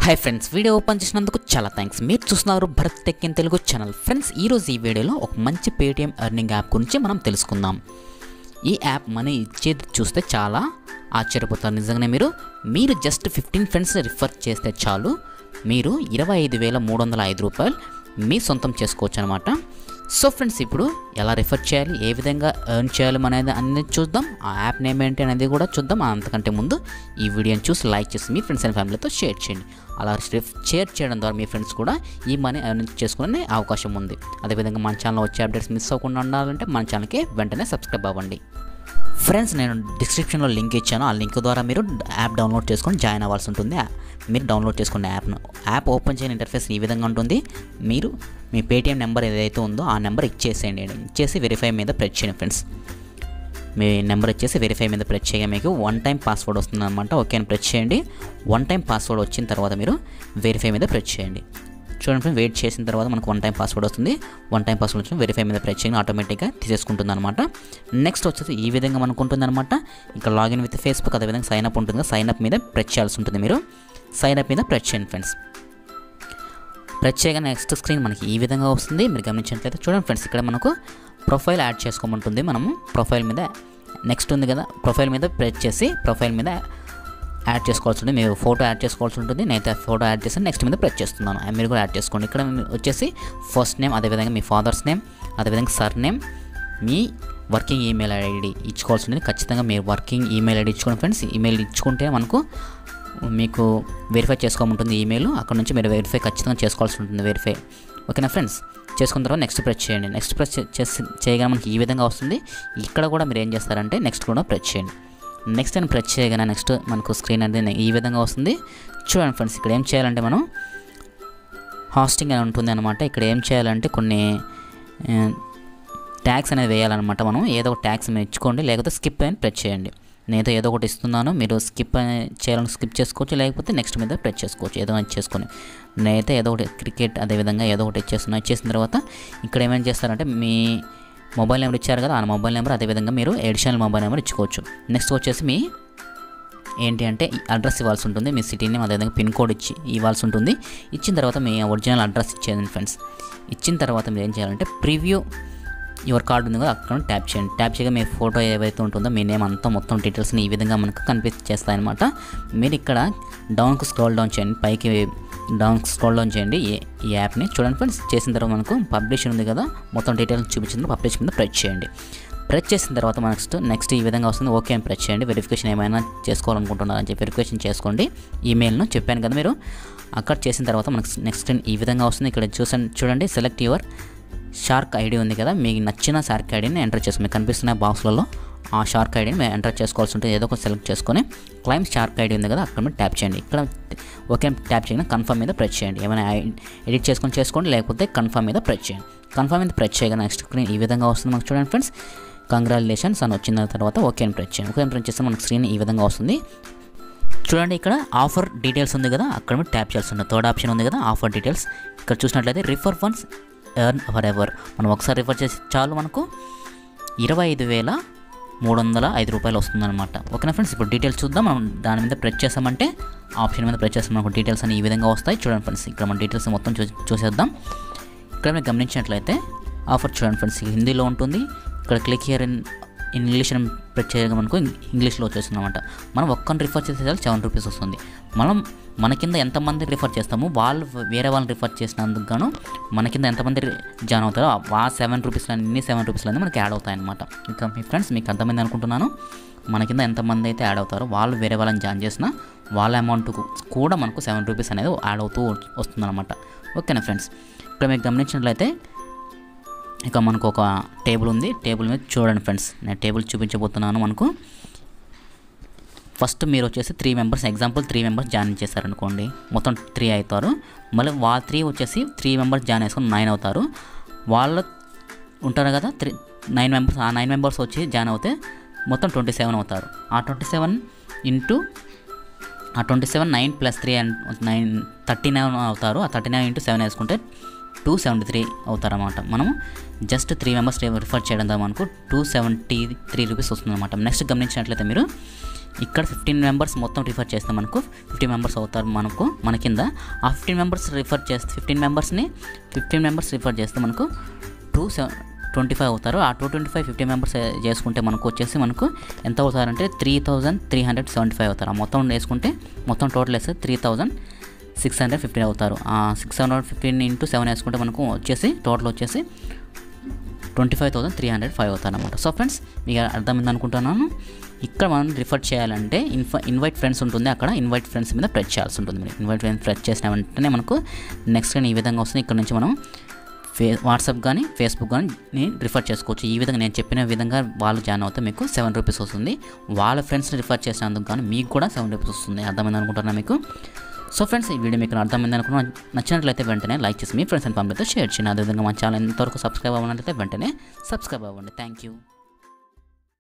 hi friends video open చేసినందుకు చాలా thanks మీరు చూస్తున్నారు Bharath tech in Telugu channel friends ఈరోజు ఈ వీడియోలో ఒక మంచి పేటిఎం ఎర్నింగ్ యాప్ గురించి మనం తెలుసుకుందాం ఈ యాప్ మనీ ఇచ్చేది చూస్తే చాలా ఆశ్చర్యపోతారు నిజంగానే మీరు మీరు జస్ట్ ఫిఫ్టీన్ ఫ్రెండ్స్ రిఫర్ చేస్తే చాలు మీరు ఇరవై ఐదు వేల మూడు వందల ఐదు రూపాయలు మీ సొంతం చేసుకోవచ్చు అనమాట సో ఫ్రెండ్స్ ఇప్పుడు ఎలా రిఫర్ చేయాలి ఏ విధంగా ఎర్న్ చేయాలి అనేది అనేది చూద్దాం ఆ యాప్ నేమ్ ఏంటి అనేది కూడా చూద్దాం అంతకంటే ముందు ఈ వీడియోని చూసి లైక్ చేసి మీ ఫ్రెండ్స్ అండ్ ఫ్యామిలీతో షేర్ చేయండి అలా షేర్ చేయడం ద్వారా మీ ఫ్రెండ్స్ కూడా ఈ మనీ ఎర్న్ చేసుకునే అవకాశం ఉంది అదేవిధంగా మన ఛానల్ వచ్చే అప్డేట్స్ మిస్ అవ్వకుండా ఉండాలంటే మన ఛానల్కి వెంటనే సబ్స్క్రైబ్ అవ్వండి ఫ్రెండ్స్ నేను డిస్క్రిప్షన్లో లింక్ ఇచ్చాను ఆ లింక్ ద్వారా మీరు యాప్ డౌన్లోడ్ చేసుకొని జాయిన్ అవ్వాల్సి ఉంటుంది మీరు డౌన్లోడ్ చేసుకున్న యాప్ను యాప్ ఓపెన్ చేయని ఇంటర్ఫేస్ ఈ విధంగా ఉంటుంది మీరు మీ పేటిఎం నెంబర్ ఏదైతే ఉందో ఆ నెంబర్ ఇచ్చేసేయండి ఇచ్చేసి వెరిఫై మీద ప్రెస్ చేయండి ఫ్రెండ్స్ మీ నెంబర్ వచ్చేసి వెరిఫై మీద ప్రెస్ చేయగా మీకు వన్ టైం పాస్వర్డ్ వస్తుంది అనమాట ఓకే అని ప్రెస్ చేయండి వన్ టైం పాస్వర్డ్ వచ్చిన తర్వాత మీరు వెరిఫై మీద ప్రెస్ చేయండి చూడండి ఫ్రెండ్ వెయిట్ చేసిన తర్వాత మనకు వన్ టైం పాస్వర్డ్ వస్తుంది వన్ టైం పాస్వర్డ్ వచ్చిన వెరిఫై మీద ప్రెస్ చేయగా ఆటోమేటిక్గా తీసేసుకుంటుంది అనమాట నెక్స్ట్ వచ్చేసి ఈ విధంగా మనకు ఉంటుంది అనమాట ఇంకా లాగిన్ విత్ ఫేస్బుక్ అదేవిధంగా సైన్ అప్ ఉంటుంది సైన్ అప్ మీద ప్రెస్ చేయాల్సి ఉంటుంది మీరు సైన్ అప్ మీద ప్రెస్ చేయండి ఫ్రెండ్స్ ప్రెస్ చేయగా నెక్స్ట్ స్క్రీన్ మనకి ఈ విధంగా వస్తుంది మీరు గమనించినట్లయితే చూడండి ఫ్రెండ్స్ ఇక్కడ మనకు ప్రొఫైల్ యాడ్ చేసుకోమంటుంది మనము ప్రొఫైల్ మీద నెక్స్ట్ ఉంది కదా ప్రొఫైల్ మీద ప్రెస్ చేసి ప్రొఫైల్ మీద యాడ్ చేసుకోవాల్సి ఉంటుంది మీరు ఫోటో యాడ్ చేసుకోవాల్సి ఉంటుంది నేనైతే ఫోటో యాడ్ చేసి నెక్స్ట్ మీద ప్రెస్ చేస్తున్నాను మీరు కూడా యాడ్ చేసుకోండి ఇక్కడ వచ్చేసి ఫస్ట్ నేమ్ అదేవిధంగా మీ ఫాదర్స్ నేమ్ అదేవిధంగా సర్ నేమ్ మీ వర్కింగ్ ఈమెయిల్ ఐడి ఇచ్చుకోవాల్సి ఉంటుంది ఖచ్చితంగా మీరు వర్కింగ్ ఈమెయిల్ ఐడి ఇచ్చుకోండి ఫ్రెండ్స్ ఈమెయిల్ ఇచ్చుకుంటే మనకు మీకు వెరిఫై చేసుకోమంటుంది ఈమెయిల్ అక్కడ నుంచి మీరు వెరిఫై ఖచ్చితంగా చేసుకోవాల్సి ఉంటుంది వెరిఫై ఓకేనా ఫ్రెండ్స్ చేసుకున్న తర్వాత నెక్స్ట్ ప్రెస్ చేయండి నెక్స్ట్ ప్రెస్ చేసి చేయగానే మనకి ఈ విధంగా వస్తుంది ఇక్కడ కూడా మీరు ఏం చేస్తారంటే నెక్స్ట్ కూడా ప్రెస్ చేయండి నెక్స్ట్ నేను ప్రెస్ చేయగానే నెక్స్ట్ మనకు స్క్రీన్ అనేది ఈ విధంగా వస్తుంది చూడండి ఫ్రెండ్స్ ఇక్కడ ఏం చేయాలంటే మనం హాస్టింగ్ అని ఉంటుంది అనమాట ఇక్కడ ఏం చేయాలంటే కొన్ని ట్యాక్స్ అనేది వేయాలన్నమాట మనం ఏదో ఒక ట్యాక్స్ మీరు ఇచ్చుకోండి లేకపోతే స్కిప్ అని ప్రెస్ చేయండి నేనైతే ఏదో ఒకటి ఇస్తున్నాను మీరు స్కిప్ చేయాలని స్కిప్ చేసుకోవచ్చు లేకపోతే నెక్స్ట్ మీద ప్రెస్ చేసుకోవచ్చు ఏదో ఒకటి చేసుకొని నేనైతే ఏదో ఒకటి క్రికెట్ అదేవిధంగా ఏదో ఒకటి ఇచ్చేస్తున్నా ఇచ్చేసిన తర్వాత ఇక్కడ ఏమేం చేస్తారంటే మీ మొబైల్ నెంబర్ ఇచ్చారు కదా ఆ మొబైల్ నెంబర్ అదేవిధంగా మీరు ఎడిషనల్ మొబైల్ నెంబర్ ఇచ్చుకోవచ్చు నెక్స్ట్ వచ్చేసి మీ ఏంటి అంటే అడ్రస్ ఇవ్వాల్సి ఉంటుంది మీ సిటీ నేమ్ అదేవిధంగా పిన్ కోడ్ ఇచ్చి ఇవ్వాల్సి ఉంటుంది ఇచ్చిన తర్వాత మీ ఒరిజినల్ అడ్రస్ ఇచ్చేయండి ఫ్రెండ్స్ ఇచ్చిన తర్వాత మీరు ఏం చేయాలంటే ప్రివ్యూ యువర్ కార్డు ఉంది కదా అక్కడ ట్యాప్ చేయండి ట్యాప్ చేయగా మీ ఫోటో ఏవైతే ఉంటుందో మీ నేమ్ అంతా మొత్తం డీటెయిల్స్ని ఈ విధంగా మనకు కనిపించేస్తాయన్నమాట మీరు ఇక్కడ డౌన్కు స్క్రోల్ డౌన్ చేయండి పైకి డౌన్ స్క్రోల్ డౌన్ చేయండి ఈ యాప్ని చూడండి ఫ్రెండ్స్ చేసిన తర్వాత మనకు పబ్లిష్ ఉంది కదా మొత్తం డీటెయిల్స్ చూపించిన పబ్లిష్ మీద ప్రెస్ చేయండి ప్రెస్ చేసిన తర్వాత నెక్స్ట్ నెక్స్ట్ ఈ విధంగా వస్తుంది ఓకే అని ప్రెస్ చేయండి వెరిఫికేషన్ ఏమైనా చేసుకోవాలనుకుంటున్నారని చెప్పి వెరిఫికేషన్ చేసుకోండి ఈమెయిల్ను చెప్పాను కదా మీరు అక్కడ చేసిన తర్వాత మనకు నెక్స్ట్ ఈ విధంగా వస్తుంది ఇక్కడ చూసండి చూడండి సెలెక్ట్ యువర్ షార్క్ ఐడి ఉంది కదా మీకు నచ్చిన షార్క్ ఐడిని ఎంటర్ చేసుకో మీకు కనిపిస్తున్న బాక్స్లలో ఆ షార్క్ ఐడిని మేము ఎంటర్ చేసుకోవాల్సి ఉంటుంది ఏదో ఒక సెలెక్ట్ చేసుకొని క్లైమ్ షార్క్ ఐడి ఉంది కదా అక్కడ మీద ట్యాప్ చేయండి ఇక్కడ ఓకే ట్యాప్ చేయగానే కన్ఫర్మ్ మీద ప్రెస్ చేయండి ఏమైనా ఎడిట్ చేసుకొని చేసుకోండి లేకపోతే కన్ఫర్మ్ మీద ప్రెస్ చేయండి కన్ఫర్మ్ మీద ప్రెస్ చేయగా నెక్స్ట్ స్క్రీన్ ఈ విధంగా వస్తుంది మనకు చూడండి ఫ్రెండ్స్ కంగ్రాచులేషన్స్ అని వచ్చిన తర్వాత ఓకే అని ప్రెస్ చేయండి ఓకే అని ప్రెస్ చేస్తే మనకు స్క్రీన్ ఈ విధంగా వస్తుంది చూడండి ఇక్కడ ఆఫర్ డీటెయిల్స్ ఉంది కదా అక్కడ మీరు ట్యాప్ చేయాల్సి ఉంది థర్డ్ ఆప్షన్ ఉంది కదా ఆఫర్ డీటెయిల్స్ ఇక్కడ చూసినట్లయితే refer funds earn forever మనం ఒకసారి రిఫర్ చేసి చాలు మనకు ఇరవై ఐదు వేల మూడు వందల ఐదు రూపాయలు వస్తుందన్నమాట ఓకేనా ఫ్రెండ్స్ ఇప్పుడు డీటెయిల్స్ చూద్దాం మనం దాని మీద ప్రెస్ చేసామంటే ఆప్షన్ మీద ప్రెస్ చేస్తాం మనకు డీటెయిల్స్ అని ఈ విధంగా వస్తాయి చూడండి ఫ్రెండ్స్ ఇక్కడ మన డీటెయిల్స్ మొత్తం చూ చూసేద్దాం ఇక్కడ మీరు గమనించినట్లయితే ఆఫర్ చూడండి ఫ్రెండ్స్ హిందీలో ఉంటుంది ఇక్కడ క్లిక్ హియర్ ఇన్ ఇంగ్లీష్ అని ప్రెస్ చేయగా మనకు ఇంగ్లీష్లో వచ్చేస్తుంది అనమాట మనం ఒక్కరిని రిఫర్ చేసే సెవెన్ రూపీస్ వస్తుంది మనం మన కింద ఎంతమంది రిఫర్ చేస్తామో వాళ్ళు వేరే వాళ్ళని రిఫర్ చేసినందుకు గాను మన కింద ఎంతమంది జాయిన్ అవుతారో ఆ సెవెన్ రూపీస్లో అన్ని సెవెన్ రూపీస్లో మనకి యాడ్ అవుతాయి అనమాట ఇంకా మీ ఫ్రెండ్స్ మీకు అర్థమైంది అనుకుంటున్నాను మన కింద ఎంతమంది అయితే యాడ్ అవుతారో వాళ్ళు వేరే వాళ్ళని జాయిన్ చేసినా వాళ్ళ అమౌంట్ కూడా మనకు సెవెన్ రూపీస్ అనేది యాడ్ అవుతూ వస్తుందన్నమాట ఓకేనా ఫ్రెండ్స్ ఇక్కడ మీకు గమనించినట్లయితే ఇక మనకు ఒక టేబుల్ ఉంది టేబుల్ మీద చూడండి ఫ్రెండ్స్ నేను టేబుల్ చూపించబోతున్నాను మనకు ఫస్ట్ మీరు వచ్చేసి three members example three members join చేశారనుకోండి మొత్తం త్రీ అవుతారు మళ్ళీ వాళ్ళ త్రీ వచ్చేసి త్రీ మెంబర్స్ జాయిన్ చేసుకుని నైన్ అవుతారు వాళ్ళు ఉంటారు కదా త్రీ నైన్ మెంబర్స్ ఆ నైన్ మెంబర్స్ వచ్చి జాయిన్ అవుతే మొత్తం ట్వంటీ సెవెన్ అవుతారు ఆ ట్వంటీ సెవెన్ ఇంటూ ఆ twenty seven nine plus three and nine thirty nine అవుతారు ఆ థర్టీ నైన్ ఇంటూ సెవెన్ వేసుకుంటే టూ సెవెంటీ త్రీ అవుతారన్నమాట మనం జస్ట్ త్రీ మెంబర్స్ రిఫర్ చేయడం ద్వారా మనకు టూ సెవెంటీ త్రీ రూపీస్ వస్తుందన్నమాట నెక్స్ట్ గమనించినట్లయితే మీరు ఇక్కడ ఫిఫ్టీన్ మెంబర్స్ మొత్తం రిఫర్ చేస్తే మనకు ఫిఫ్టీ మెంబర్స్ అవుతారు మనకు మన కింద ఆ ఫిఫ్టీన్ మెంబర్స్ రిఫర్ చేస్తే ఫిఫ్టీన్ మెంబర్స్ని ఫిఫ్టీన్ మెంబర్స్ రిఫర్ చేస్తే మనకు టూ సెవెన్ ట్వంటీ ఫైవ్ అవుతారు ఆ two twenty five fifty members చేసుకుంటే మనకు వచ్చేసి మనకు ఎంత అవుతారంటే three thousand three hundred seventy five అవుతారు ఆ మొత్తం వేసుకుంటే మొత్తం టోటల్ వేస్తే three thousand six hundred fifteen అవుతారు ఆ six hundred fifteen into seven వేసుకుంటే మనకు వచ్చేసి టోటల్ వచ్చేసి twenty five thousand three hundred five అవుతారు అనమాట సో ఫ్రెండ్స్ మీకు అర్థమైంది అనుకుంటున్నాను ఇక్కడ మనం రిఫర్ చేయాలంటే ఇన్ఫ ఇన్వైట్ ఫ్రెండ్స్ ఉంటుంది అక్కడ ఇన్వైట్ ఫ్రెండ్స్ మీద ప్రెస్ చేయాల్సి ఉంటుంది మీరు ఇన్వైట్ ఫ్రెండ్స్ ప్రెస్ చేసిన వెంటనే మనకు నెక్స్ట్ కానీ ఈ విధంగా వస్తుంది ఇక్కడ నుంచి మనం ఫే వాట్సాప్ కానీ ఫేస్బుక్ కానీ రిఫర్ చేసుకోవచ్చు ఈ విధంగా నేను చెప్పిన విధంగా వాళ్ళు జాయిన్ అవుతే మీకు సెవెన్ రూపీస్ వస్తుంది వాళ్ళ ఫ్రెండ్స్ని రిఫర్ చేసినందుకు కానీ మీకు కూడా సెవెన్ రూపీస్ వస్తుంది అర్థమైంది అనుకుంటున్నా మీకు సో ఫ్రెండ్స్ ఈ వీడియో మీకు అర్థమైంది అనుకున్నా నచ్చినట్లయితే వెంటనే లైక్ చేసి మీ ఫ్రెండ్స్ అండ్ ఫ్యామిలీతో షేర్ చేయండి అదేవిధంగా మా ఛానల్ ఎంతవరకు సబ్స్క్రైబ్ అవ్వాలంటే వెంటనే సబ్స్క్రైబ్ అవ్వండి థ్యాంక్ యూ